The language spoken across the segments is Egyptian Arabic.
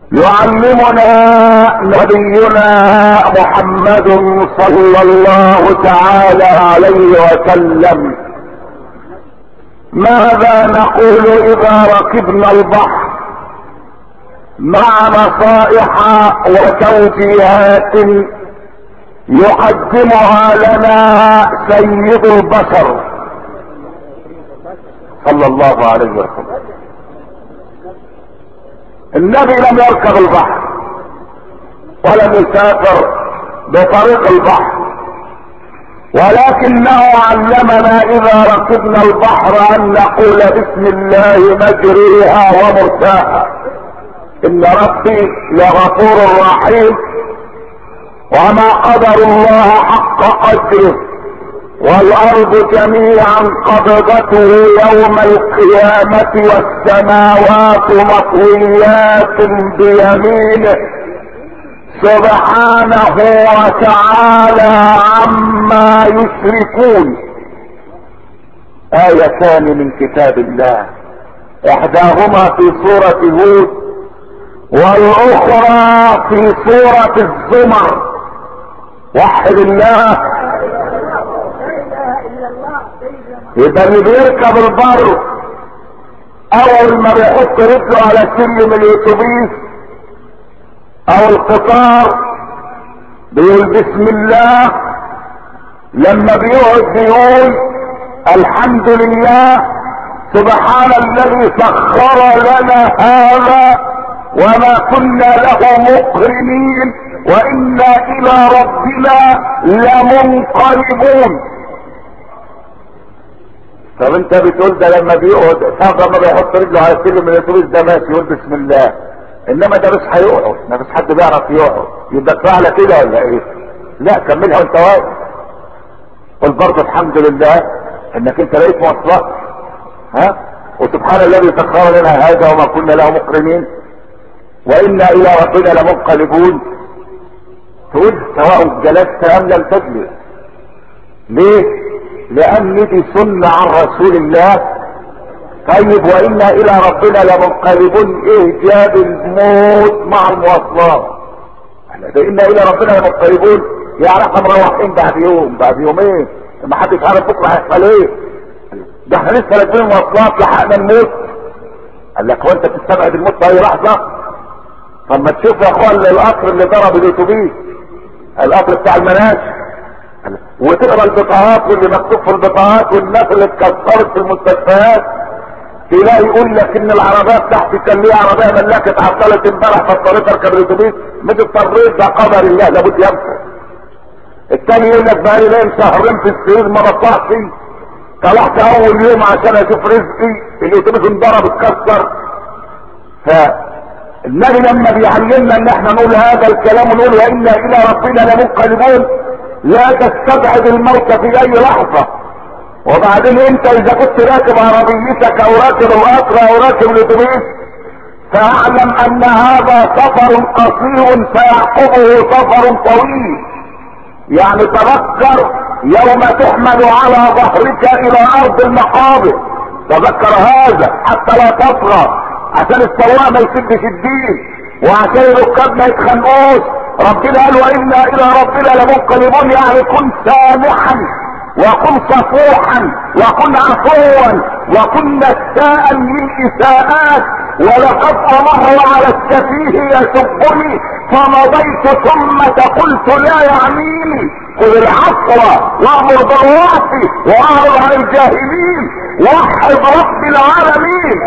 يعلمنا نبينا محمد صلى الله تعالى عليه وسلم ماذا نقول اذا ركبنا البحر مع نصائح وتوجيهات يقدمها لنا سيد البشر صلى الله عليه وسلم النبي لم يركب البحر ولم يسافر بطريق البحر ولكنه علمنا اذا ركبنا البحر ان نقول بسم الله مجريها ومرساها ان ربي لغفور رحيم وما قدر الله حق قدره والارض جميعا قبضته يوم القيامة والسماوات مطويات بيمينه سبحانه وتعالى عما يشركون آيتان من كتاب الله احداهما في سورة هود والاخرى في سورة الزمر وحد الله يبقى اللي بيركب البر اول ما بيحط رجله على سلم الاتوبيس او القطار بيقول بسم الله لما بيقعد بيقول الحمد لله سبحان الذي سخر لنا هذا وما كنا له مقرنين وانا الى ربنا لمنقلبون طب انت بتقول ده لما بيقعد ساعة ما بيحط رجله على سلم الاتوبيس ده ماشي يقول بسم الله انما ده مش هيقعد ما فيش حد بيعرف يقعد يبقى كفايه على كده ولا ايه لا كملها وانت واقف قل برضه الحمد لله انك انت لقيت مواصلات ها وسبحان الذي سخر لنا هذا وما كنا له مقرنين وانا الى ربنا لمنقلبون تقول سواء جلست ام لم تجلس ليه لان دي سنة عن رسول الله طيب وانا الى ربنا لمنقلبون ايه جاب الموت مع المواصلات احنا ده انا الى ربنا لمنقلبون يعني احنا مروحين بعد يوم بعد يومين ما حدش عارف بكره هيحصل ايه ده احنا لسه راكبين مواصلات لحقنا الموت قال لك هو انت بتستبعد الموت في اي لحظه طب ما تشوف يا اخوان القطر اللي ضرب الاتوبيس القطر بتاع المناش وتقرا البطاقات واللي مكتوب في البطاقات والناس اللي اتكسرت في المستشفيات تلاقي يقول لك ان العربيه بتاعتي كان ليها عربيه ملاكه اتعطلت امبارح فاضطريت اركب الاتوبيس مش اضطريت ده قدر الله لابد ينفع التاني يقول لك بقالي نايم شهرين في السرير ما بطلعش طلعت اول يوم عشان اشوف رزقي الاتوبيس انضرب اتكسر فالنبي لما بيعلمنا ان احنا نقول هذا الكلام ونقول وانا الى ربنا لمنقلبون لا تستبعد الموت في اي لحظة وبعدين انت اذا كنت راكب عربيتك او راكب القطر او راكب الاتوبيس فاعلم ان هذا سفر قصير سيعقبه سفر طويل يعني تذكر يوم تحمل على ظهرك الى ارض المقابر تذكر هذا حتى لا تطغى عشان السواق ما يسدش الدين وعشان الركاب ما يتخنقوش ربنا قال وانا الى ربنا لمنقلبون يعني كن سامحا وكن صفوحا وكن عفوا وكن نساء للاساءات ولقد امر على السفيه يسبني فمضيت ثم قلت لا يعنيني خذ العفو وامر بالرعف واعرض عن الجاهلين وحد رب العالمين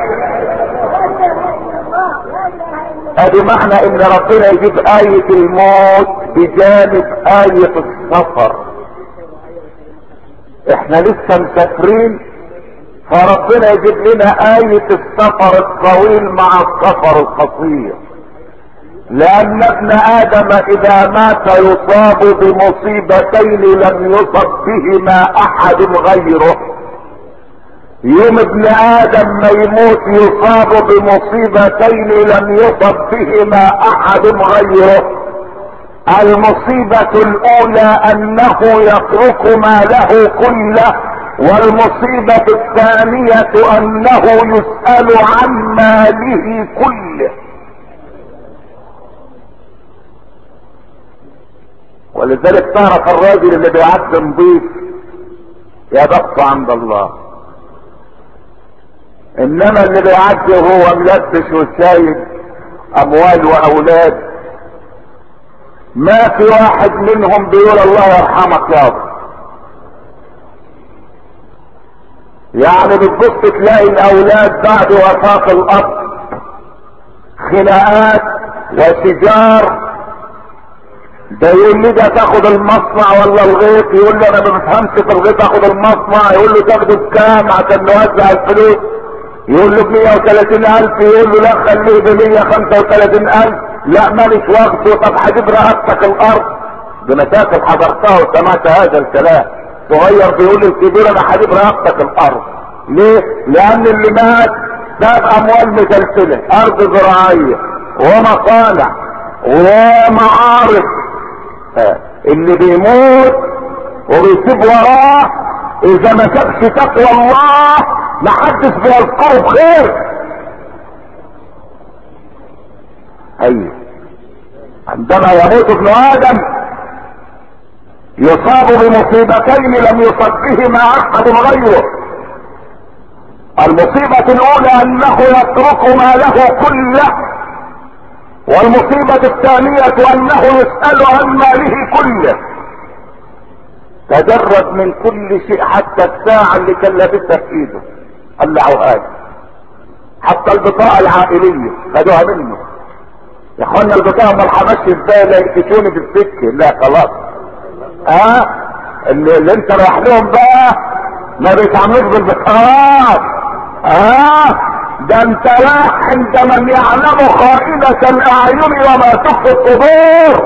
ادي معنى ان ربنا يجيب آية الموت بجانب آية السفر احنا لسه مسافرين فربنا يجيب لنا آية السفر الطويل مع السفر القصير لان ابن ادم اذا مات يصاب بمصيبتين لم يصب بهما احد غيره يوم ابن ادم ما يموت يصاب بمصيبتين لم يصب بهما احد غيره المصيبة الاولى انه يترك ماله كله والمصيبة الثانية انه يسأل عن ماله كله ولذلك تعرف الراجل اللي بيعد نضيف يا بخت عند الله انما اللي بيعد وهو ملبش وسايب اموال واولاد ما في واحد منهم بيقول الله يرحمك يابا يعني بتبص تلاقي الاولاد بعد وفاة الاب خناقات وشجار ده يقول لي ده تاخد المصنع ولا الغيط يقول له انا ما بفهمش في الغيط اخد المصنع يقول له تاخده بكام عشان نوزع الفلوس يقول له ب 130 الف يقول له لا خليه ب 135 الف لا ماليش واخده طب هجيب رقبتك الارض بمشاكل حضرتها وسمعت هذا الكلام صغير بيقول للكبير انا هجيب رقبتك الارض ليه لان اللي مات ساب اموال مسلسله ارض زراعيه ومصانع ومعارض اللي بيموت وبيسيب وراه اذا ما سابش تقوى الله محدش بيذكره بخير ايوه عندما يموت ابن ادم يصاب بمصيبتين لم يصب بهما احد غيره المصيبة الاولى انه يترك ما له كله والمصيبة الثانية انه يسأل عن ماله كله تجرد من كل شيء حتى الساعة اللي كان لابسها في ايده قلعوها له حتى البطاقة العائلية خدوها منه يا اخوانا البطاقة ما الحماش ازاي لا يكتشوني في السكة لا خلاص ها أه؟ اللي, اللي انت رايح لهم بقى ما بيتعاملوش بالبطاقات ها أه؟ ده انت رايح عند من يعلم خائنة الاعين وما تخفي الصدور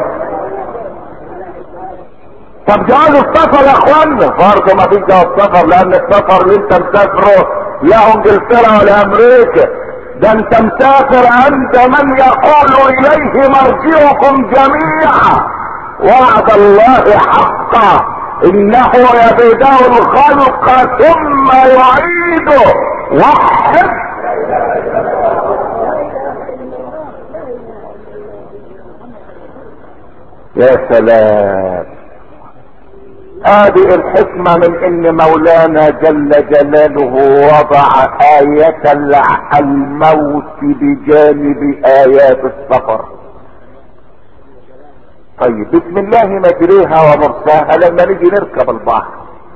طب جواز السفر يا اخوانا برضه ما فيش جواز سفر لان السفر اللي انت مسافره لا انجلترا ولا امريكا ده انت مسافر عند من يقول اليه مرجعكم جميعا وعد الله حقا انه يبدا الخلق ثم يعيده وحد يا سلام هذه الحكمة من ان مولانا جل جلاله وضع آية الموت بجانب آيات السفر طيب بسم الله مجريها ومرساها لما نيجي نركب البحر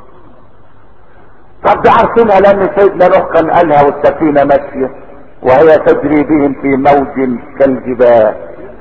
طب ده عارفينها لان سيدنا نوح كان قالها والسفينة ماشية وهي تجري بهم في موج كالجبال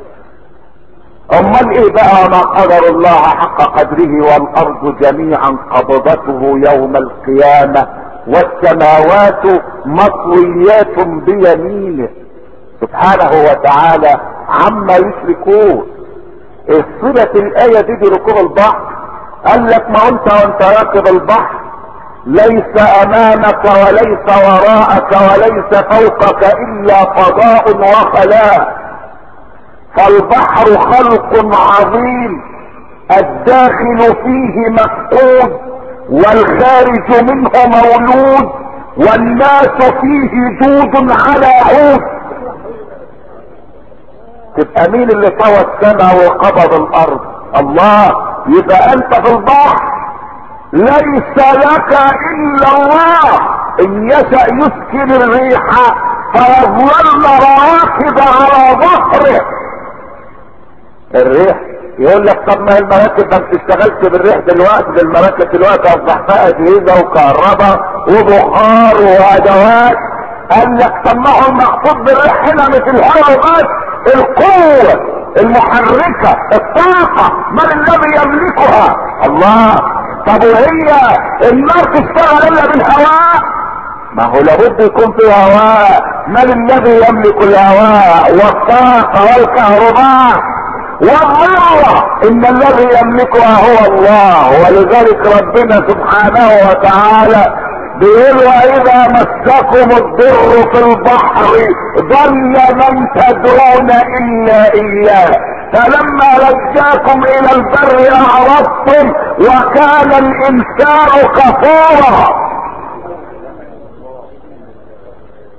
امال ايه بقى ما قدر الله حق قدره والارض جميعا قبضته يوم القيامة والسماوات مطويات بيمينه سبحانه وتعالى عما يشركون صلة الآية دي بركوب البحر قال لك ما انت وانت راكب البحر ليس امامك وليس وراءك وليس فوقك الا فضاء وخلاء فالبحر خلق عظيم الداخل فيه مفقود والخارج منه مولود والناس فيه دود على عود تبقى مين اللي طوى السماء وقبض الارض الله يبقى انت في البحر ليس لك الا الله ان يشأ يسكن الريح فيظلل راكب على ظهره الريح يقول لك طب ما المراكب ما بتشتغلش بالريح دلوقتي ده المراكب دلوقتي اصبح فيها اجهزه وكهرباء وبخار وادوات قال لك طب ما هو المقصود بالريح هنا مش الهواء بس القوه المحركه الطاقه من الذي يملكها الله طب وهي النار تشتغل الا بالهواء ما هو لابد يكون في هواء من الذي يملك الهواء والطاقه والكهرباء والله ان الذي يملكها هو الله ولذلك ربنا سبحانه وتعالى بيقول واذا مسكم الضر في البحر ضل من تدعون الا اياه فلما لجاكم الى البر اعرضتم وكان الانسان كفورا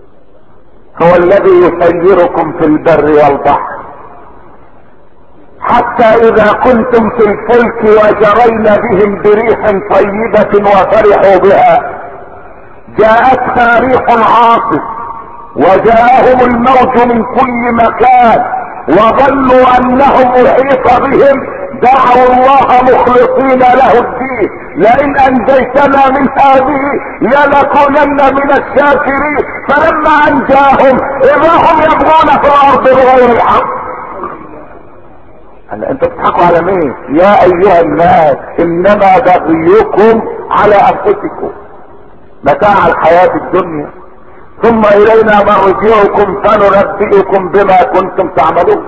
هو الذي يسيركم في البر والبحر حتى اذا كنتم في الفلك وجرين بهم بريح طيبة وفرحوا بها جاءتها ريح عاصف وجاءهم الموج من كل مكان وظنوا انهم احيط بهم دعوا الله مخلصين له الدين لئن انجيتنا من هذه لنكونن من الشاكرين فلما انجاهم اذا هم يبغون في الارض بغير الحق هلا انتوا بتضحكوا على مين يا ايها الناس انما بغيكم على انفسكم متاع الحياة الدنيا ثم الينا مرجعكم فننبئكم بما كنتم تعملون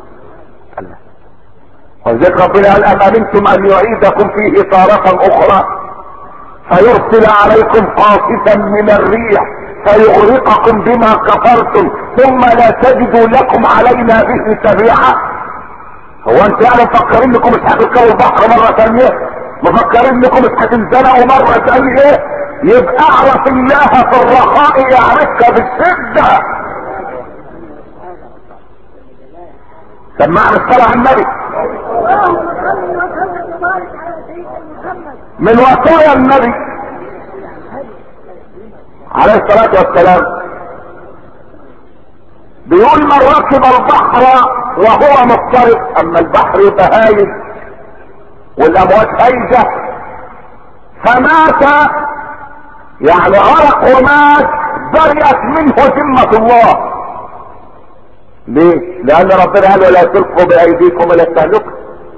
ولذلك ربنا قال ام امنتم ان يعيدكم فيه تارة اخرى فيرسل عليكم قاصفا من الريح فيغرقكم بما كفرتم ثم لا تجدوا لكم علينا به تبيعا هو انت يعني مفكرين انكم مش هتركبوا البحر مرة ثانية مفكرين انكم مش هتنزلوا مرة ثانية يبقى اعرف الله في الرخاء يعرفك بالشدة سمعنا الصلاة على النبي اللهم صل وسلم وبارك على سيدنا محمد من وصايا النبي عليه الصلاة والسلام بيقول من ركب البحر وهو مضطرب اما البحر يبقى هايج والامواج هايجة فمات يعني غرق ومات برئت منه ذمة الله ليه؟ لأن ربنا قال ولا تلقوا بأيديكم إلى التهلكة.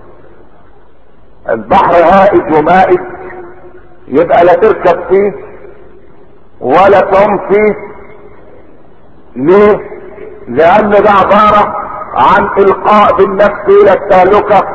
البحر هائج ومائج يبقى لا تركب فيه ولا تعوم فيه. ليه؟ لأن ده عبارة عن إلقاء بالنفس إلى التهلكة.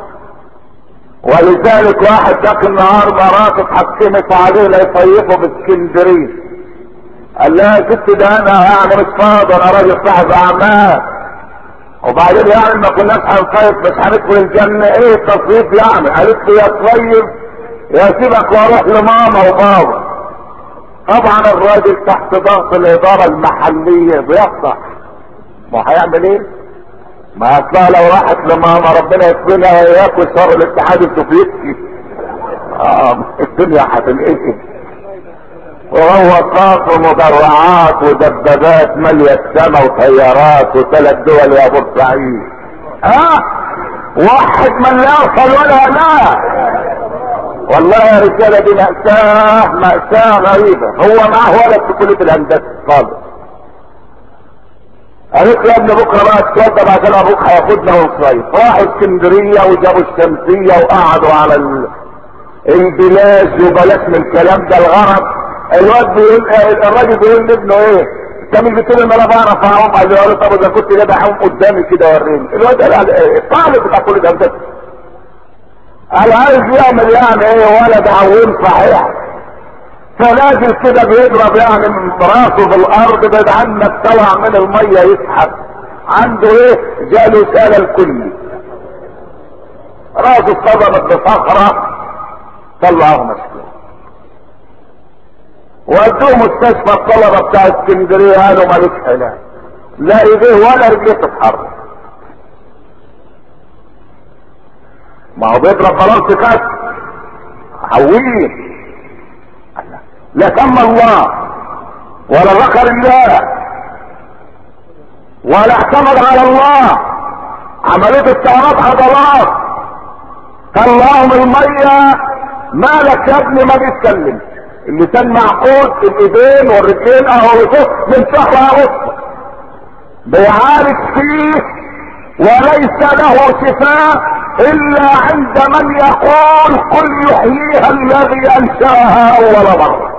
ولذلك واحد ذاك النهار مراته اتحكمت عليه ليصيفه باسكندريه قال لها يا ست ده انا يعني مش فاضي انا راجل صاحب اعمال وبعدين يعني ما كناش هنصيف مش هندخل الجنة ايه التصيف يعني قالت له يا تصيف يا سيبك واروح لماما وبابا طبعا الراجل تحت ضغط الادارة المحلية بيقطع ما هيعمل ايه ما اصلها لو راحت لماما ربنا يكفينا واياك وشر الاتحاد السوفيتي اه الدنيا هتنقسم وهو قاف مدرعات ودبابات مالية السما وطيارات وثلاث دول يا بورسعيد اه واحد من لا يوصل ولا لا والله يا رجالة دي مأساة مأساة غريبة هو معه ولد في كلية الهندسة خالص قالت له يا ابني بكره بقى اتوضى عشان ابوك هياخدنا ونصيف راحوا اسكندريه وجابوا الشمسيه وقعدوا على ال... البلاش وبلاش من الكلام ده الغرض الواد بيقول الراجل بيقول لابنه ايه انت مش بتقول ان انا بعرف اعوم قال له طب اذا كنت جايب اعوم قدامي كده وريني الواد قال ايه الطالب بتاع كل ده انت قال عايز يعمل يعني ايه ولد عويم صحيح فنازل كده بيضرب يعني من راسه في الارض بعد عنك طلع من الميه يسحب عنده ايه جاله سال الكلي راسه اتصدمت بصخره طلعه مسكين ودوه مستشفى الطلبة بتاع اسكندرية قالوا مالوش علاج لا ايديه ولا رجليه تتحرك ما هو بيضرب بلانس كاس حويه لا سمى الله ولا ذكر الله ولا اعتمد على الله عملية استعراض عضلات طلعهم المية مالك يا ابني ما بيتكلمش اللسان معقود الايدين والرجلين اهو شوف من شهر اغسطس بيعالج فيه وليس له شفاء الا عند من يقول قل يحييها الذي انشاها اول مره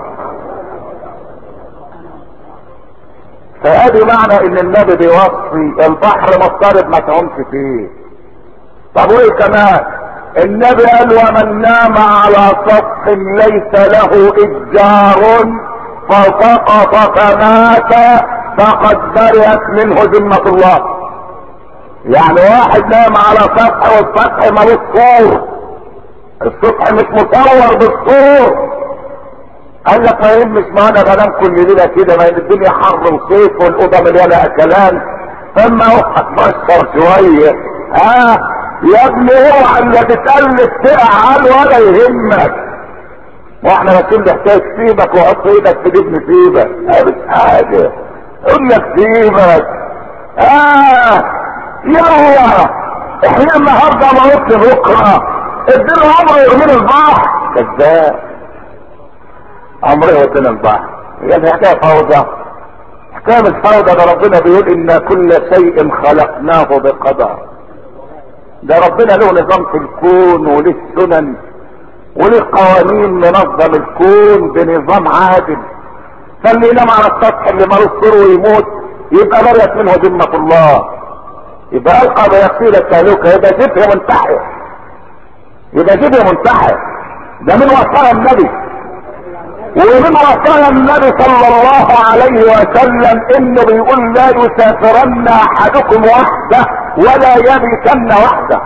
فادي معنى ان النبي بيوصي البحر مضطرب ما تعومش فيه طب وايه كمان النبي قال ومن نام على سطح ليس له اتجار فسقط فمات فقد برئت منه ذمة الله يعني واحد نام على سطح والسطح ملوش سور السطح مش مصور بالسور قال لك ما يهمش معانا غنام كل ليله كده ما الدنيا حر وصيف والاوضه مليانه اكلان فما هو هتبشر شويه ها يا ابني اوعى اللي تتقلب تقع قال ولا يهمك واحنا ماشيين بحكايه سيبك وحط ايدك في جبن سيبك مش حاجه يقول لك سيبك اه يلا احنا النهارده موت بكره اديله عمره يرمينا البحر كذاب عمره يودينا البحر هي دي حكايه فوضى حكايه مش فوضى ده ربنا بيقول ان كل شيء خلقناه بقدر ده ربنا له نظام في الكون وله سنن وله قوانين منظم الكون بنظام عادل فاللي ينام على السطح اللي مالوش سر ويموت يبقى بريت منه ذمة الله يبقى القى بيقيل التهلكة يبقى شبه منتحر يبقى شبه منتحر ده من وصايا النبي ومن وصايا النبي صلى الله عليه وسلم انه بيقول لا يسافرن احدكم وحده ولا يبيتن وحده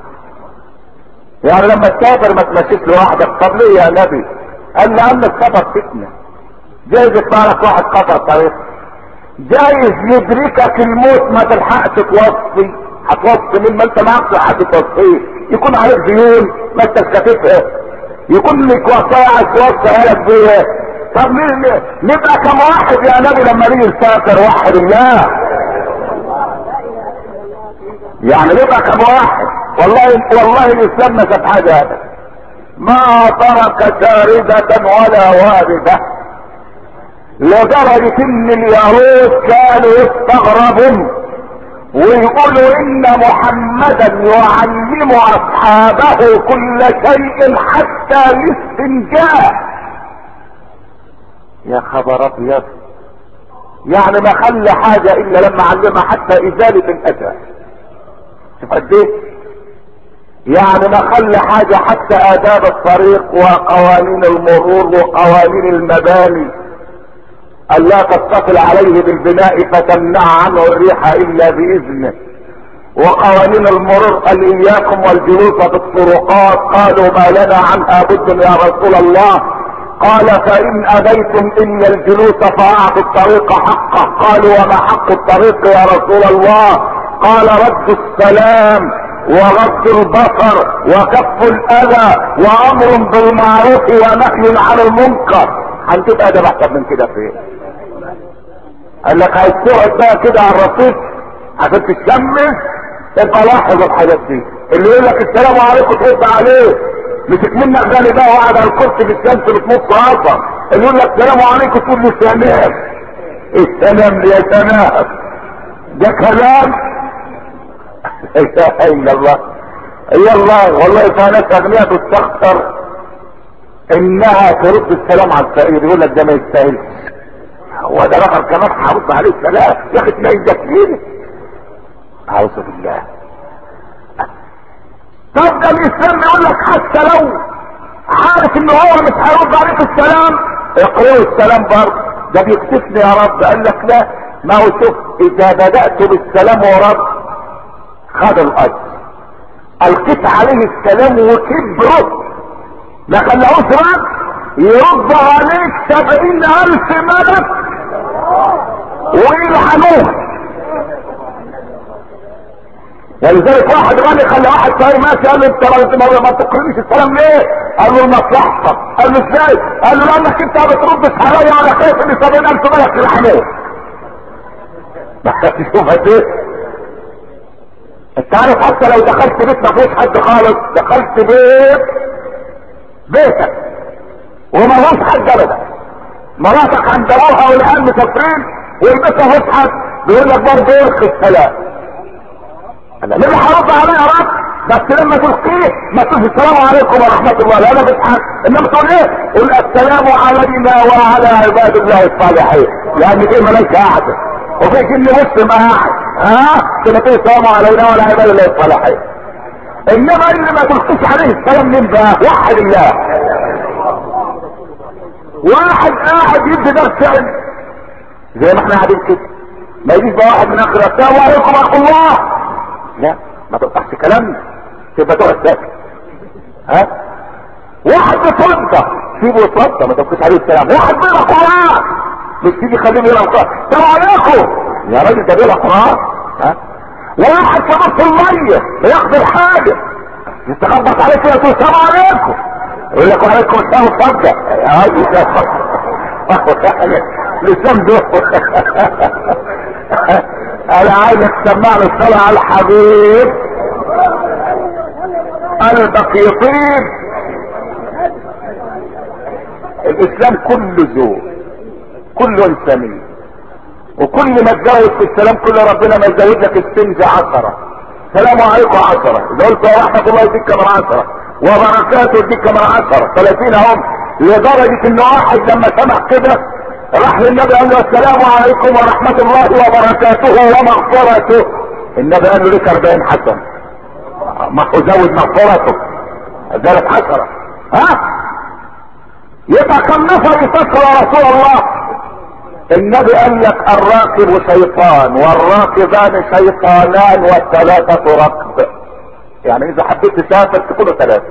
يعني لما تسافر ما تمشيش لوحدك طب ليه يا نبي قال لان السفر فتنه جايز يطلع لك واحد قطع طريق جايز يدركك الموت ما تلحقش توصي هتوصي مين ما انت معكش حد توصيه يكون عليك ديون ما انتش كاتبها يكون لك وصايا عايز توصي لك بيها طب ليه نبقى كم واحد يا نبي لما نيجي نسافر وحد الله يعني نبقى كم واحد والله والله الاسلام ما شاف حاجه هذا ما ترك شاردة ولا واردة لدرجة ان اليهود كانوا يستغربون ويقولوا ان محمدا يعلم اصحابه كل شيء حتى الاستنجاء يا خبر ابيض يعني ما خلى حاجة الا لما علمها حتى ازالة الاذى شوف قد ايه يعني ما خلى حاجة حتى آداب الطريق وقوانين المرور وقوانين المباني ألا تتصل عليه بالبناء فتمنع عنه الريح إلا بإذنه وقوانين المرور قال إياكم والجلوس في الطرقات قالوا ما لنا عنها بد يا رسول الله قال فإن أبيتم إلا الجلوس فأعطوا الطريق حقه قالوا وما حق الطريق يا رسول الله قال رد السلام وغض البصر وكف الاذى وامر بالمعروف ونهي عن المنكر هنجيب ادب احسن من كده فين قال لك عايز تقعد بقى كده على الرصيف عشان تتشمس ابقى لاحظ الحاجات دي اللي يقول لك السلام عليكم ترد عليه مسك منك غني بقى وقعد على الكرسي في الشمس بتنص اصلا اللي يقول لك السلام عليكم تقول له سلام السلام يا سلام ده كلام لا اله الا الله اي الله والله في ناس اغنياء تستخسر انها ترد السلام على الفقير يقول لك ده ما يستاهلش هو ده رقم كمان هرد عليه السلام يا اخي تلاقي ده كتير اعوذ بالله طب ده الاسلام يقول لك حتى لو عارف ان هو مش هيرد عليك السلام اقرأوا السلام برضه ده بيكتفني يا رب قال لك لا ما هو شوف اذا بدأت بالسلام ورد خد الاجر القيت عليه السلام وكبره ما خلاهوش رد يرد عليك سبعين الف ملك ويلعنوه ولذلك واحد غني خلى واحد صاير ماشي قال له انت ما ما تقربش السلام ليه؟ قال له لمصلحتك قال له ازاي؟ قال له لانك انت ما بتردش عليا وانا خايف ان سبعين الف ملك يلعنوه شوف قد ايه انت عارف حتى لو دخلت بيت ما فيهوش حد خالص دخلت بيت بيتك وما فيهوش حد ابدا مراتك عند ابوها والعيال مسافرين والبيت ما فيهوش حد بيقول لك برضه ارخي السلام انا ليه هرد عليه يا رب بس لما تلقيه ما تقولش السلام عليكم ورحمة الله لا انا بضحك انما تقول ايه قول السلام علينا وعلى عباد الله الصالحين لان في ملائكة قاعدة وفي كل مسلم قاعد ها كما تقول السلام علينا وعلى عباد الله الصالحين انما اللي ما تلقيش عليه السلام من بقى وحد الله واحد قاعد يدي درس علم زي ما احنا قاعدين كده ما يجيش بقى واحد من اخر السلام عليكم ورحمة الله لا ما تقطعش كلامنا تبقى تقعد ساكت ها واحد بيتوضى سيبه يتوضى ما تبقيش عليه السلام واحد بيقرا قران مش تيجي خليه يقرا قران السلام عليكم يا راجل ده بيقرا قران ها واحد في نص الميه بياخد الحاجه يتخبط عليك يا تقول السلام عليكم يقول لك وعليكم السلام اتفضل يا لسان ده انا عايزك تسمعني الصلاة على الحبيب قلبك يطيب الاسلام كله ذوق كله انسانيه وكل ما تزود في السلام كل ربنا ما يزود لك السنج عشرة سلام عليكم عشرة اذا قلت ورحمة الله يديك كمان عشرة وبركاته يديك كمان عشرة ثلاثين هم لدرجة ان واحد لما سمع كده راح للنبي قال له السلام عليكم ورحمة الله وبركاته ومغفرته النبي قال له لك 40 حسن ما هو زود مغفرته ذلك حسرة ها يبقى كم نفر يتصل يا رسول الله النبي قال لك الراكب شيطان والراكبان شيطانان والثلاثة ركب يعني اذا حبيت تسافر تكونوا ثلاثة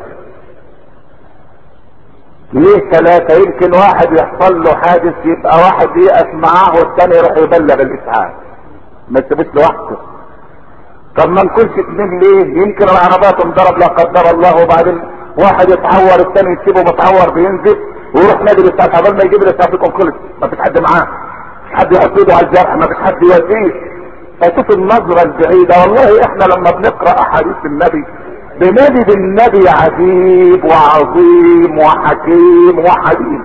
ليه ثلاثة يمكن واحد يحصل له حادث يبقى واحد يقف معاه والثاني يروح يبلغ الاسعاف ما تسيبوش لوحده طب ما نكونش اتنين ليه يمكن العربات انضرب لا قدر الله وبعدين واحد يتعور الثاني يسيبه متعور بينزل ويروح نادي الاسعاف قبل ما يجيب الاسعاف يكون خلص ما فيش حد معاه مش حد يحط ايده على الجرح ما فيش حد يوديه فشوف النظرة البعيدة والله احنا لما بنقرأ احاديث النبي بنجد النبي عجيب وعظيم وحكيم وحليم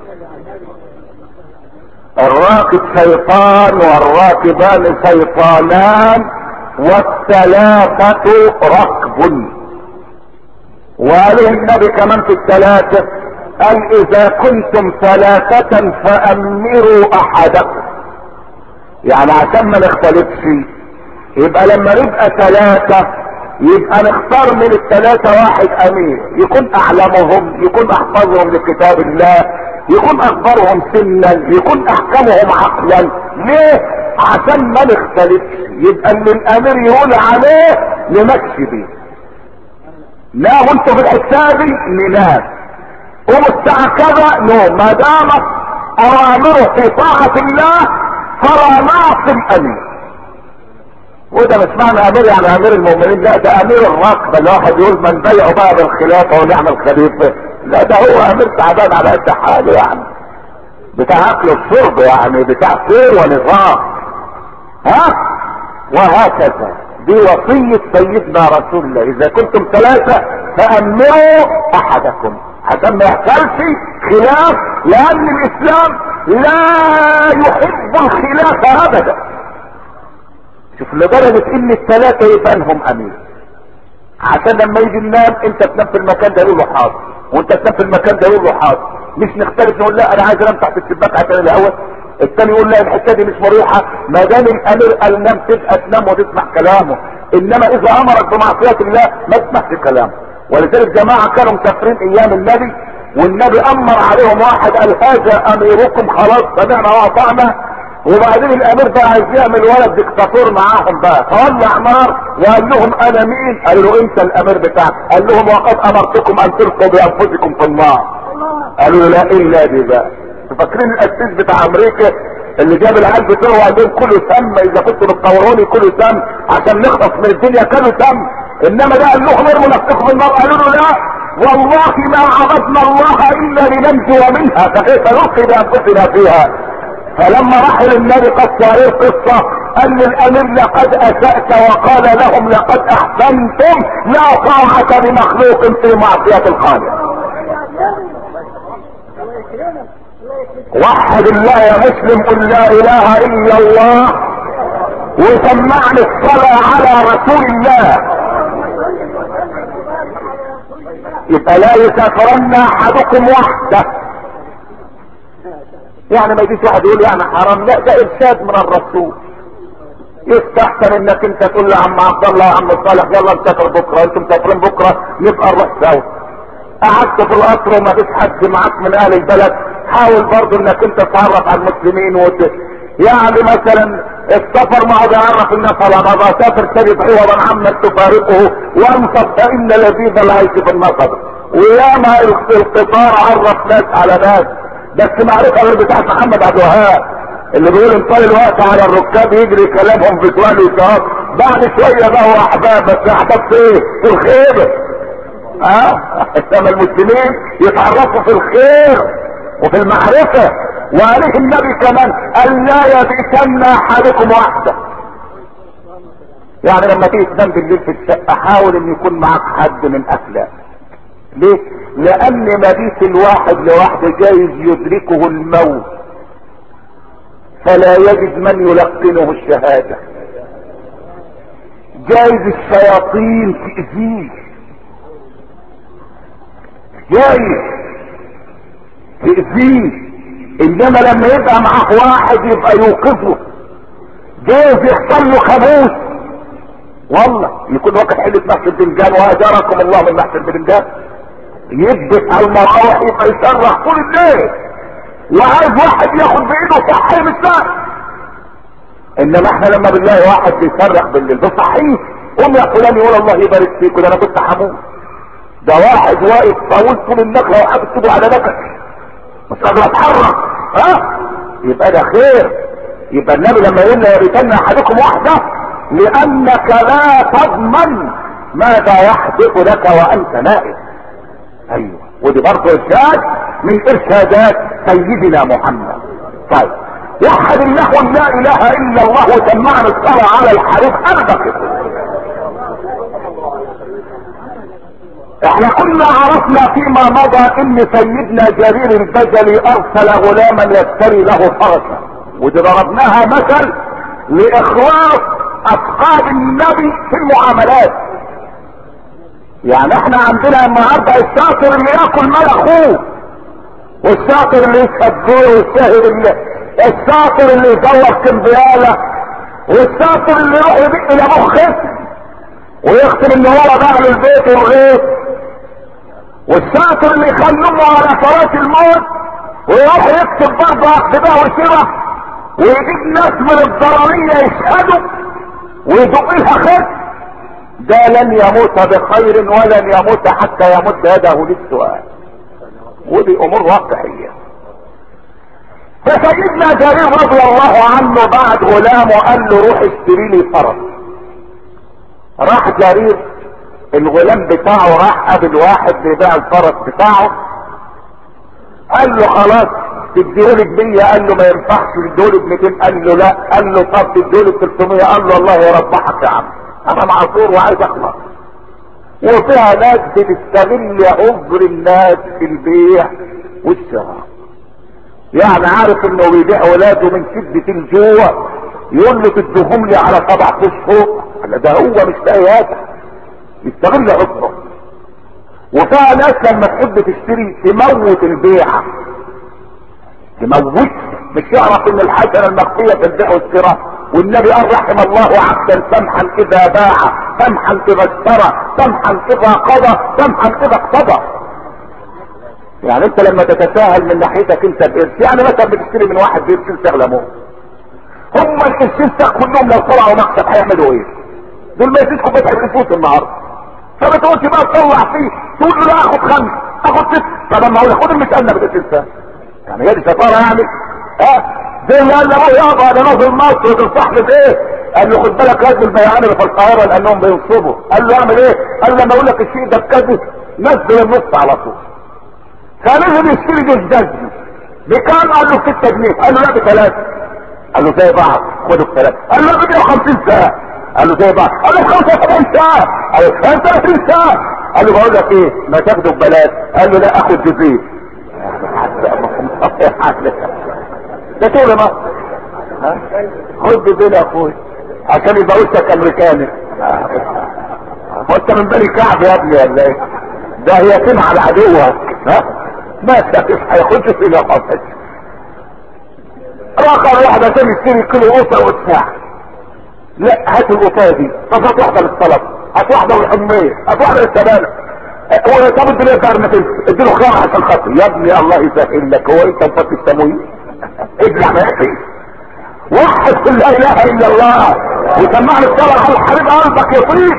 الراكب شيطان والراكبان شيطانان والثلاثة ركب وقاله النبي كمان في الثلاثة قال اذا كنتم ثلاثة فامروا احدكم يعني عشان ما نختلفش يبقى لما نبقى ثلاثة يبقى نختار من الثلاثة واحد امير يكون اعلمهم يكون احفظهم لكتاب الله يكون اكبرهم سنا يكون احكمهم عقلا ليه عشان ما نختلفش يبقى اللي الامير يقول عليه نمشي بيه لا وانتوا في الحساب ننام قوموا الساعة كذا نوم ما دامت اوامره في طاعة الله فلا نعصي الامير وده مش معنى امير يعني امير المؤمنين لا ده امير الركب اللي واحد يقول من بيعه بقى بالخلافه ونعم الخليفه لا ده هو امير تعبان على قد حاله يعني بتاع اكل الشرب يعني بتاع سير ونظام ها وهكذا دي وصية سيدنا رسول الله اذا كنتم ثلاثة فامروا احدكم عشان ما يحصلش خلاف لان الاسلام لا يحب الخلاف ابدا شوف لدرجة ان الثلاثة يبقى لهم امير عشان لما يجي ينام انت تنام في المكان ده يقول له حاضر وانت تنام في المكان ده يقول له حاضر مش نختلف نقول لا انا عايز انام تحت الشباك عشان الاول الثاني يقول لا الحته دي مش مريحه ما دام الامير قال نام تبقى تنام وتسمع كلامه انما اذا امرك بمعصيه الله ما تسمعش كلامه ولذلك جماعه كانوا مسافرين ايام النبي والنبي امر عليهم واحد قال هذا اميركم خلاص سمعنا واطعنا وبعدين الامير بقى عايز يعمل ولد دكتاتور معاهم بقى فولع نار وقال لهم انا مين قالوا له انت الامير بتاعك قال لهم وقد امرتكم ان تلقوا بانفسكم في النار قالوا له لا الا دي بقى فاكرين الاسيس بتاع امريكا اللي جاب العيال بتوعه وقال لهم كله سم اذا كنتوا بتطوروني كله سم عشان نخلص من الدنيا كانوا سم انما ده قال لهم ارموا نفسكم في النار قالوا له لا والله ما عبدنا الله الا لننجو منها فكيف نلقي بانفسنا فيها فلما راح للنبي قص عليه القصة قال للامير لقد اسأت وقال لهم لقد احسنتم لا طاعة لمخلوق في معصية الخالق وحد الله يا مسلم قل لا اله الا الله وسمعني الصلاة على رسول الله يبقى لا يسافرن احدكم وحده يعني ما يجيش واحد يقول يعني حرام لا ده ارشاد من الرسول يستحسن انك انت تقول لعم عبد الله وعم صالح يلا نسافر بكره انتم مسافرين بكره نبقى نروح سوا قعدت في القطر وما فيش حد معاك من اهل البلد حاول برضه انك انت تتعرف على المسلمين وت... يعني مثلا السفر ما عاد يعرف الناس على بعضها سافر تجد عوضا عمك تفارقه وانصت فان لذيذ العيش في النصب وياما القطار عرف ناس على ناس بس معرفة غير بتاعت محمد عبد الوهاب اللي بيقول ان طال الوقت على الركاب يجري كلامهم في سؤال وجواب بعد شوية بقوا احباب بس احباب في ايه في الخير ها انما المسلمين يتعرفوا في الخير وفي المعرفة وعليه النبي كمان قال لا يبيتن احدكم وحده يعني لما تيجي تنام بالليل في الشقة حاول ان يكون معك حد من اهلك ليه لان مبيت الواحد لوحده جايز يدركه الموت فلا يجد من يلقنه الشهادة جايز الشياطين تأذيه جايز تأذيه انما لما يبقى معاه واحد يبقى يوقفه جايز يحصل له خموس والله يكون واخد حلة محشي البنجان واجركم الله من محشي البنجان يدبس على المراوح يبقى يسرح طول الليل وعايز واحد ياخد بايده صحيح بالساعة انما احنا لما بنلاقي واحد بيصرخ بالليل ده صحيح قوم يا فلان يقول الله يبارك فيك وده انا كنت حمود ده واحد واقف طاول طول النخله وحاطط ايده على نفسه مش قادر اتحرك ها يبقى ده خير يبقى النبي لما يقول يا ريتن احدكم واحده لانك لا تضمن ماذا يحدث لك وانت نائم ايوه ودي برضه ارشاد من ارشادات سيدنا محمد طيب وحد الله لا اله الا الله وسمعنا الصلاة على الحريف قلبك احنا كنا عرفنا فيما مضى ان سيدنا جرير البجلي ارسل غلاما يشتري له فرسا ودي ضربناها مثل لاخلاص اصحاب النبي في المعاملات يعني احنا عندنا النهارده الشاطر اللي ياكل مال اخوه والشاطر اللي يسجله والشاهد اللي الشاطر اللي يزور كمبيالة والشاطر اللي يروح يدق لابوه خصم ويختم ان هو باع البيت والغيث والشاطر اللي يخلي امه على فراش الموت ويروح يكتب برضه عقد بيع وشراء ويجيب ناس من الضررية يشهدوا ويدق لها خصم ده لن يموت بخير ولن يموت حتى يمد يده للسؤال ودي امور واقعية فسيدنا جرير رضي الله عنه بعد غلامه قال له روح اشتري لي فرس راح جرير الغلام بتاعه راح قابل واحد بيبيع الفرس بتاعه قال له خلاص تديهولي بمية قال له ما ينفعش تديهولي ب 200 قال له لا قال له طب تديهولي ب 300 قال له الله يربحك يا عم انا معصور وعايز اخلص وفيها ناس بتستغل عذر الناس في البيع والشراء يعني عارف انه بيبيع ولاده من شدة الجوع يقول له تديهم لي على سبع اشهر ده هو مش لاقي هذا يستغل عذره وفيها ناس لما تحب تشتري تموت البيعة تموت مش يعرف ان الحسنة المخفية في البيع والشراء والنبي قال رحم الله عبدا سمحا اذا باع سمحا اذا اشترى سمحا اذا قضى سمحا اذا اقتضى يعني انت لما تتساهل من ناحيتك انت بقرش يعني مثلا بتشتري من واحد بقرشين سغلمون هم القرشين كلهم لو طلعوا مكسب هيعملوا ايه دول ما يسيسكم فتح الفلوس النهارده فما تقولش بقى تطلع فيه تقول له لا اخد خمس اخد ست طب اما اقول خد المسألة بتنسى يعني هي دي شطارة يعني ها زي اللي قال له يابا ده نازل مصر وتنصح لي بايه قال له خد بالك هات البيعان اللي في القاهره لانهم بينصبوا قال له اعمل ايه قال له لما اقول لك الشيء ده بكذب نزل النص على طول فنزل يشتري جوز جزمه بكام قال له 6 جنيه قال له لا بثلاثه قال له زي بعض خده بثلاثه قال له ب 150 ساعه قال له زي بعض قال له 75 ساعه قال له 35 ساعه قال له بقول لك ايه ما تاخده ببلاش قال له لا اخد جزئين ده كده ما خد بين يا اخوي عشان يبقى وشك امريكاني وانت من بني كعب يا ابني ولا ايه ده هي تم على عدوها ها ما تكش هياخدش في نفسك رقم واحد عشان يشتري كيلو قطه وساعة لا هات القطايه دي طب هات واحده للطلب هات واحده للحميه هات واحده للسبانه هو طب الدنيا دار ما تنسى اديله خيار عشان خاطر يا ابني الله يسهل لك هو انت مفتش تمويل ابلع ما يكفي وحد قل لا اله الا الله وسمعني الصلاة على الحبيب قلبك يطيب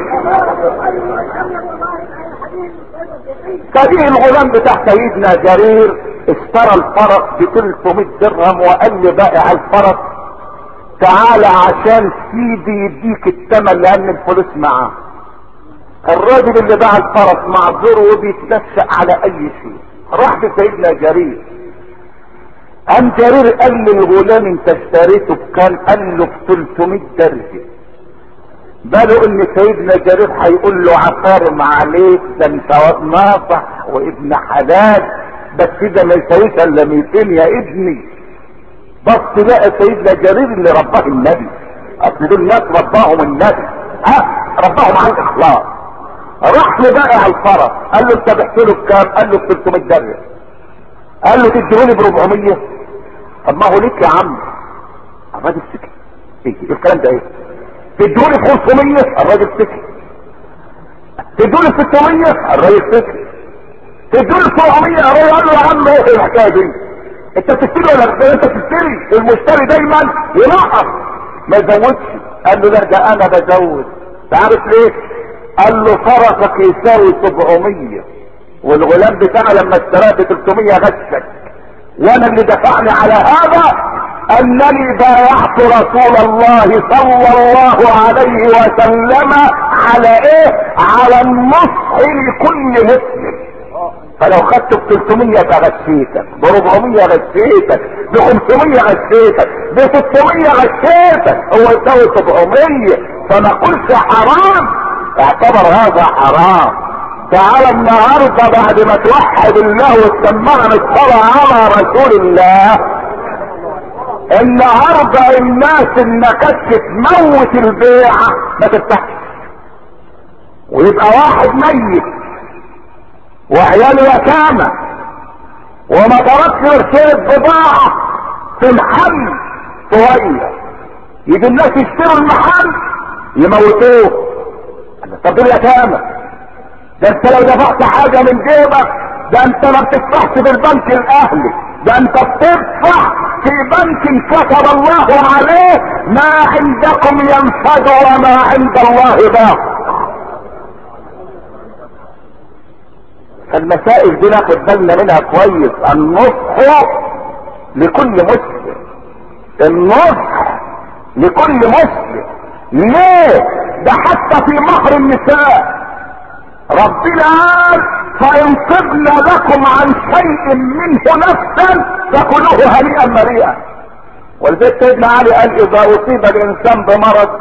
فديه الغلام بتاع سيدنا جرير اشترى الفرس ب 300 درهم وقال لبائع الفرس تعالى عشان سيدي يديك الثمن لان الفلوس معاه الراجل اللي باع الفرس معذور وبيتنشأ على اي شيء راح لسيدنا جرير قام جرير قال للغلام انت اشتريته بكام قال له ب 300 درجه بالو ان سيدنا جرير هيقول له عفارم عليك ده انت واد ناصح وابن حلال بس ده ما يساويش الا 200 يا ابني بص بقى سيدنا جرير اللي رباه النبي اصل دول ناس رباهم النبي ها رباهم على الاخلاص راح لبائع الفرس قال له انت بعت له بكام قال له ب 300 درهم قال له تديهولي ب 400 طب ما هو ليك يا عم الراجل سكت ايه الكلام ده ايه تديهولي ب 500 الراجل سكت تديهولي ب 600 الراجل سكت تديهولي ب 700 الراجل قال له يا عم ايه الحكايه دي انت بتشتري ولا لا انت بتشتري المشتري دايما ينقص ما يزودش قال له لا ده انا بزود تعرف ليه قال له فرسك يساوي 700 والغلام بتاعي لما اشتراه ب 300 غشك وانا اللي دفعني على هذا انني بايعت رسول الله صلى الله عليه وسلم على ايه على النصح لكل مسلم فلو خدته ب 300 غشيتك ب 400 غشيتك ب 500 غشيتك ب 600 غشيتك هو يساوي 700 فما قلت حرام اعتبر هذا حرام تعالى النهارده بعد ما توحد الله وتسمعنا الصلاة على رسول الله النهارده الناس انك تموت البيعة ما تفتحش ويبقى واحد ميت وعياله يتامى وما تركش رسالة بضاعة في محل صغير يجي الناس يشتروا المحل يموتوه طب دول يتامى ده انت لو دفعت حاجة من جيبك ده انت ما بتدفعش في البنك الاهلي ده انت بتدفع في بنك كتب الله عليه ما عندكم ينفد وما عند الله باق فالمسائل دي ناخد بالنا منها كويس النصح لكل مسلم النصح لكل مسلم ليه ده حتى في مهر النساء ربنا قال فان طبن لكم عن شيء منه نفسا فكلوه هنيئا مريئا ولذلك سيدنا علي قال اذا اصيب الانسان بمرض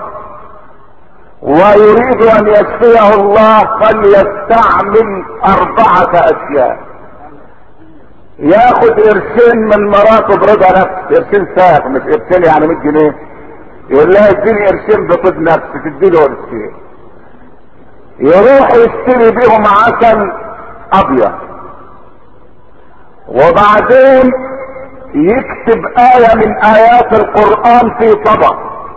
ويريد ان يشفيه الله فليستعمل اربعة اشياء ياخد قرشين من مراته برضا نفس قرشين ساق مش قرشين يعني 100 جنيه يقول لها اديني قرشين بطيب نفس تديله قرشين يروح يشتري بيهم عسل ابيض وبعدين يكتب آية من آيات القرآن في طبق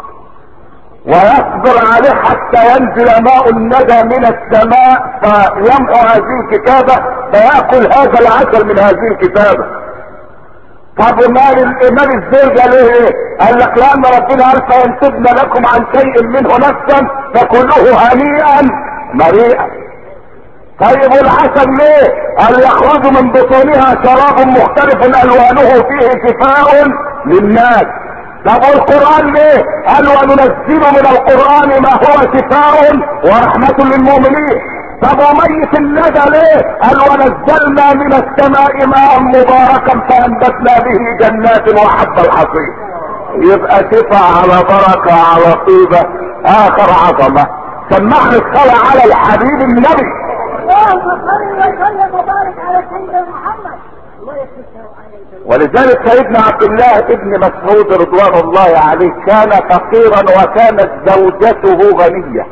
ويصبر عليه حتى ينزل ماء الندى من السماء فيمحو هذه الكتابة فيأكل هذا العسل من هذه الكتابة طب مال مال الزوجة ليه ايه؟ قال لك لان ربنا قال فينتجن لكم عن شيء منه نفسا فكلوه هنيئا مريئا طيب والعسل ليه قال يخرج من بطونها شراب مختلف الوانه فيه شفاء للناس طب والقرآن ليه قال وننزل من القرآن ما هو شفاء ورحمة للمؤمنين طب وميت الندى ليه قال ونزلنا من السماء ماء مباركا فانبتنا به جنات وحب الحصيد يبقى شفاء على بركة على طيبة اخر عظمة سمعنا الصلاة على الحبيب النبي اللهم صل وسلم وبارك على سيدنا محمد الله يكفيك ولذلك سيدنا عبد الله ابن مسعود رضوان الله عليه كان فقيرا وكانت زوجته غنية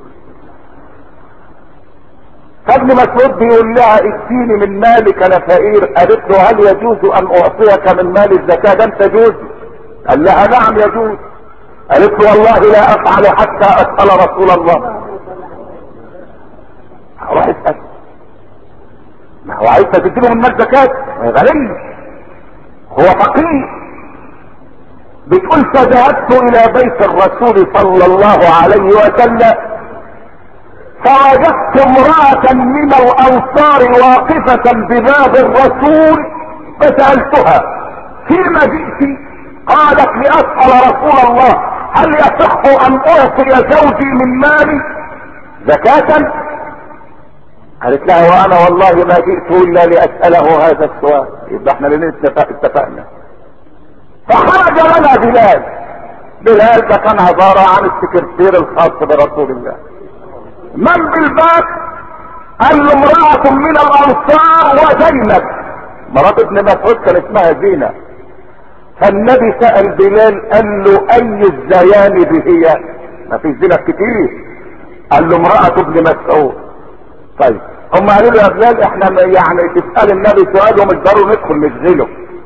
فابن مسعود بيقول لها اديني من مالك انا فقير قالت له هل يجوز ان اعطيك من مال الزكاة ده انت جوز قال لها نعم يجوز قالت له والله لا افعل حتى اسأل رسول الله روح اسأل ما هو عايز تديله من مال زكاة غني هو فقير بتقول فذهبت الى بيت الرسول صلى الله عليه وسلم فوجدت امرأة من الانصار واقفة بباب الرسول فسألتها فيما جئت قالت لاسأل رسول الله هل يصح ان اعطي زوجي من مالي زكاة قالت لها وانا والله ما جئت الا لاسأله هذا السؤال يبقى احنا لين اتفق اتفقنا فخرج لنا بلال بلال ده كان عبارة عن السكرتير الخاص برسول الله من بالباب قال له امرأة من الانصار وزينب مرات ابن مسعود كان اسمها زينة فالنبي سأل بلال قال له اي الزيانب هي ما في زينب كتير قال له امرأة ابن مسعود طيب هم قالوا له يا بلال احنا يعني تسأل النبي سؤال ومش ضروري ندخل نشغله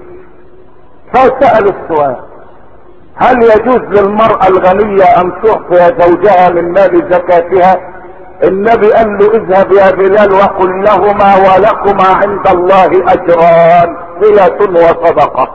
فسأل السؤال هل يجوز للمرأة الغنية ان تعطي زوجها من مال زكاتها النبي قال له اذهب يا بلال وقل لهما ولكما عند الله اجران صلة وصدقة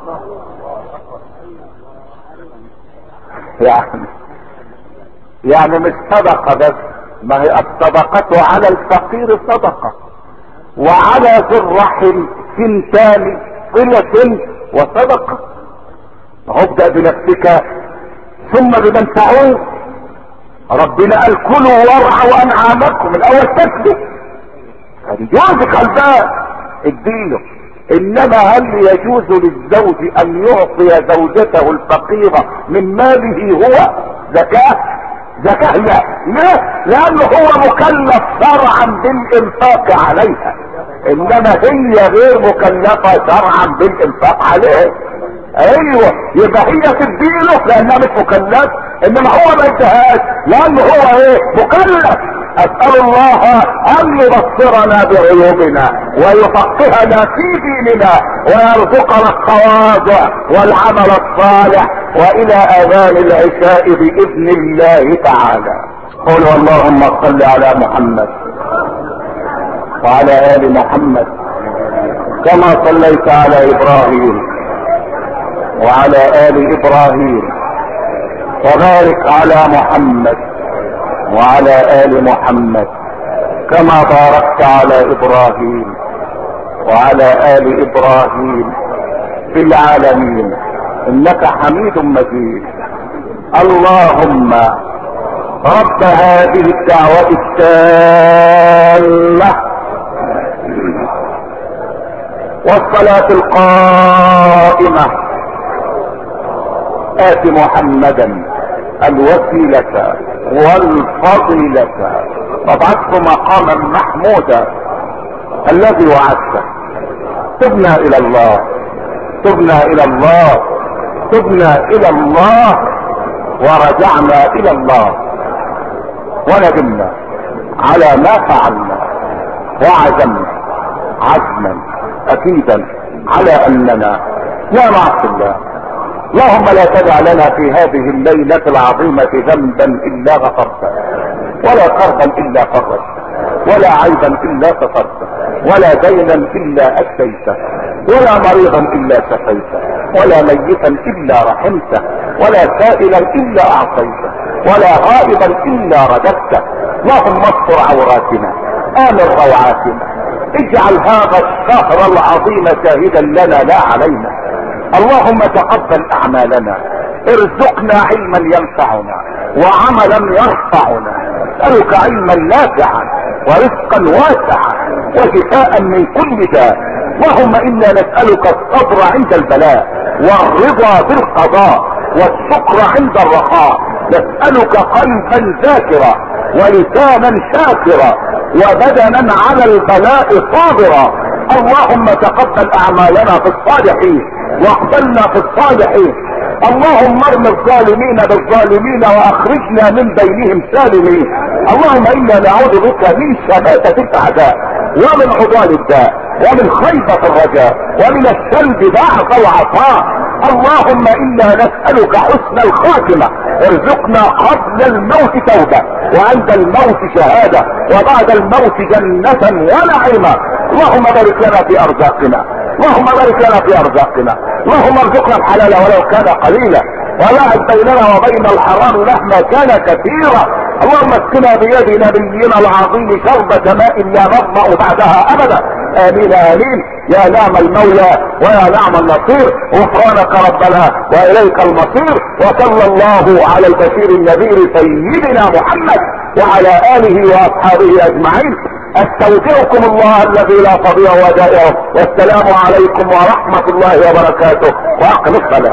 يعني يعني مش صدقة بس ما هي الصدقة على الفقير صدقة وعلى ذي الرحم سنتان صلة وصدقة ابدأ بنفسك ثم بمن تعود ربنا قال كلوا وارعوا انعامكم الاول تكلوا يوزك الباب اديله انما هل يجوز للزوج ان يعطي زوجته الفقيرة من ماله هو زكاة زكاة لا ليه لانه هو مكلف شرعا بالانفاق عليها انما هي غير مكلفة شرعا بالانفاق عليه ايوه يبقى هي تديله لانها مش مكلف انما هو ما يدهاش لانه هو ايه مكلف اسأل الله ان يبصرنا بعيوبنا ويفقهنا في ديننا ويرزقنا التواضع والعمل الصالح والى اذان العشاء باذن الله تعالى قولوا اللهم صل على محمد وعلى ال محمد كما صليت على ابراهيم وعلى ال ابراهيم وبارك على محمد وعلى ال محمد كما باركت على ابراهيم وعلى ال ابراهيم في العالمين انك حميد مجيد اللهم رب هذه الدعوة التامة والصلاة القائمة آت محمدا الوسيلة والفضيلة وابعثه مقاما محمودا الذي وعدته تبنا الى الله تبنا الى الله تبنا الى الله ورجعنا الى الله وندمنا على ما فعلنا وعزمنا عزما اكيدا على اننا لا نعصي الله اللهم لا تدع لنا في هذه الليلة العظيمة ذنبا الا غفرته ولا كربا الا فرجته ولا عيبا الا سترته ولا دينا الا اتيته ولا مريضا الا شفيته ولا ميتا الا رحمته ولا سائلا الا اعطيته ولا غائبا الا رددته اللهم استر عوراتنا امن روعاتنا اجعل هذا الشهر العظيم شاهدا لنا لا علينا اللهم تقبل اعمالنا ارزقنا علما ينفعنا وعملا يرفعنا اسألك علما نافعا ورزقا واسعا وشفاء من كل داء اللهم انا نسألك الصبر عند البلاء والرضا بالقضاء والشكر عند الرخاء نسألك قلبا ذاكرا ولسانا شاكرا وبدنا على البلاء صابرا اللهم تقبل اعمالنا في الصالحين واقبلنا في الصالحين اللهم ارم الظالمين بالظالمين واخرجنا من بينهم سالمين اللهم انا نعوذ بك من شماتة الاعداء ومن عضال الداء ومن خيبة الرجاء ومن السلب بعد العطاء اللهم انا نسألك حسن الخاتمة ارزقنا قبل الموت توبة وعند الموت شهادة وبعد الموت جنة ونعيمة اللهم بارك لنا في ارزاقنا اللهم بارك لنا في ارزاقنا اللهم ارزقنا الحلال ولو كان قليلا وباعد بيننا وبين الحرام مهما كان كثيرا اللهم اسقنا بيد نبينا العظيم شربة ماء لا نظمأ بعدها ابدا امين امين يا نعم المولى ويا نعم النصير غفرانك ربنا واليك المصير وصلى الله على البشير النذير سيدنا محمد وعلى اله واصحابه اجمعين استودعكم الله الذي لا تضيع ودائعه والسلام عليكم ورحمة الله وبركاته واقم الصلاة